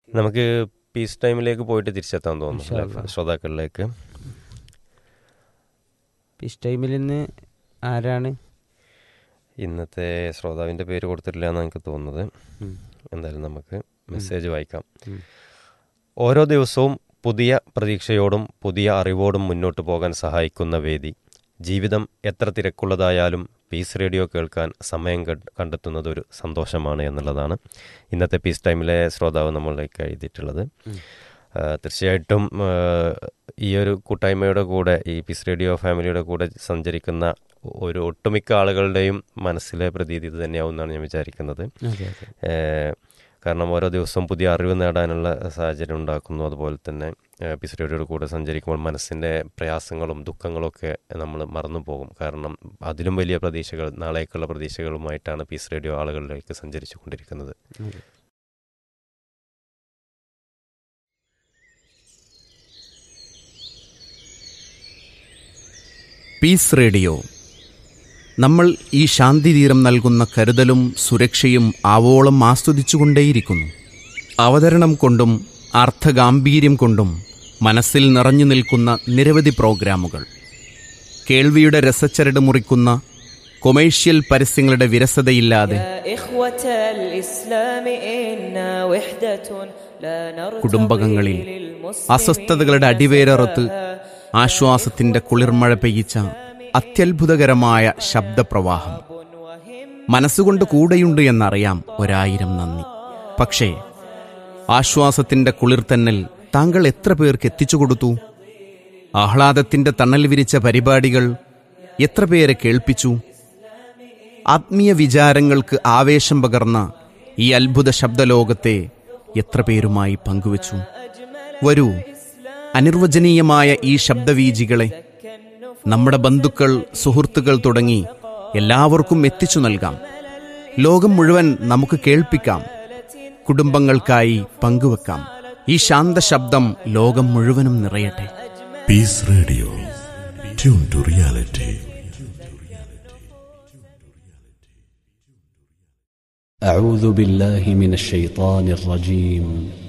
നമുക്ക് പീസ് ടൈമിലേക്ക് പോയിട്ട് തിരിച്ചെത്താൻ ഇൻഷാ തോന്നുന്നു അല്ലാ. അല്ലേ? ശ്രോതാക്കളിലേക്ക് പീസ് ടൈമിൽ നിന്ന് ആരാണ് ഇന്നത്തെ ശ്രോതാവിൻ്റെ പേര് കൊടുത്തിട്ടില്ല എന്നാണ് എനിക്ക് തോന്നുന്നത് ഉം. എന്തായാലും നമുക്ക് മെസ്സേജ് വായിക്കാം ഉം. ഓരോ ദിവസവും പുതിയ പ്രതീക്ഷയോടും പുതിയ അറിവോടും മുന്നോട്ട് പോകാൻ സഹായിക്കുന്ന വേദി ജീവിതം എത്ര തിരക്കുള്ളതായാലും പീസ് റേഡിയോ കേൾക്കാൻ സമയം കണ്ട്- കണ്ടെത്തുന്നത് ഒരു സന്തോഷമാണ് എന്നുള്ളതാണ് ഇന്നത്തെ പീസ് ടൈമിലെ ശ്രോതാവ് നമ്മളിലേക്ക് എഴുതിയിട്ടുള്ളത് ഉം. ആ, തീർച്ചയായിട്ടും ആ, ഈ ഒരു കൂട്ടായ്മയുടെ കൂടെ ഈ പീസ് റേഡിയോ ഫാമിലിയുടെ കൂടെ സഞ്ചരിക്കുന്ന ഒരു ഒട്ടുമിക്ക ആളുകളുടെയും മനസ്സിലെ പ്രതീതി ഇത് തന്നെയാവും എന്നാണ് ഞാൻ വിചാരിക്കുന്നത് അതെ അതെ ഏഹ് കാരണം ഓരോ ദിവസവും പുതിയ അറിവ് നേടാനുള്ള സാഹചര്യം ഉണ്ടാക്കുന്നു അതുപോലെ തന്നെ ഏഹ് പീസ് റേഡിയോയുടെ കൂടെ സഞ്ചരിക്കുമ്പോൾ മനസ്സിൻ്റെ പ്രയാസങ്ങളും ദുഃഖങ്ങളും ഒക്കെ നമ്മൾ മറന്നു പോകും കാരണം അതിലും വലിയ പ്രതീക്ഷകൾ നാളേക്കുള്ള പ്രതീക്ഷകളുമായിട്ടാണ് പീസ് റേഡിയോ ആളുകളിലേക്ക് സഞ്ചരിച്ചു കൊണ്ടിരിക്കുന്നത് അതെ. പീസ് റേഡിയോ നമ്മൾ ഈ ശാന്തിതീരം നൽകുന്ന കരുതലും സുരക്ഷയും ആവോളം ആസ്വദിച്ചുകൊണ്ടേയിരിക്കുന്നു അവതരണം കൊണ്ടും അർത്ഥഗാംഭീര്യം കൊണ്ടും മനസ്സിൽ നിറഞ്ഞു നിൽക്കുന്ന നിരവധി പ്രോഗ്രാമുകൾ കേൾവിയുടെ രസച്ചരട് മുറിക്കുന്ന കൊമേഴ്ഷ്യൽ പരസ്യങ്ങളുടെ വിരസതയില്ലാതെ يا إخوة الإسلام إنا وحدة لا نرتضي കുടുംബകങ്ങളിൽ للمسلمين അസ്വസ്ഥതകളുടെ അടിവേരറുത്ത് ആശ്വാസത്തിന്റെ കുളിർമഴ പെയ്യിച്ച അത്യത്ഭുതകരമായ ശബ്ദപ്രവാഹം മനസ്സുകൊണ്ട് കൂടെയുണ്ട് എന്നറിയാം ഒരായിരം നന്ദി പക്ഷേ ആശ്വാസത്തിന്റെ കുളിർത്തന്നൽ താങ്കൾ എത്ര പേർക്ക് എത്തിച്ചു കൊടുത്തു ആഹ്ലാദത്തിന്റെ തണൽ വിരിച്ച പരിപാടികൾ എത്ര പേരെ കേൾപ്പിച്ചു ആത്മീയ വിചാരങ്ങൾക്ക് ആവേശം പകർന്ന ഈ അത്ഭുത ശബ്ദലോകത്തെ എത്ര പേരുമായി പങ്കുവച്ചു വരൂ അനിർവചനീയമായ ഈ ശബ്ദവീജികളെ നമ്മുടെ ബന്ധുക്കൾ സുഹൃത്തുക്കൾ തുടങ്ങി എല്ലാവർക്കും എത്തിച്ചു നൽകാം ലോകം മുഴുവൻ നമുക്ക് കേൾപ്പിക്കാം കുടുംബങ്ങൾക്കായി പങ്കുവെക്കാം ഈ ശാന്ത ശബ്ദം ലോകം മുഴുവനും നിറയട്ടെ Peace Radio. Tune to reality. أعوذ بالله من الشيطان الرجيم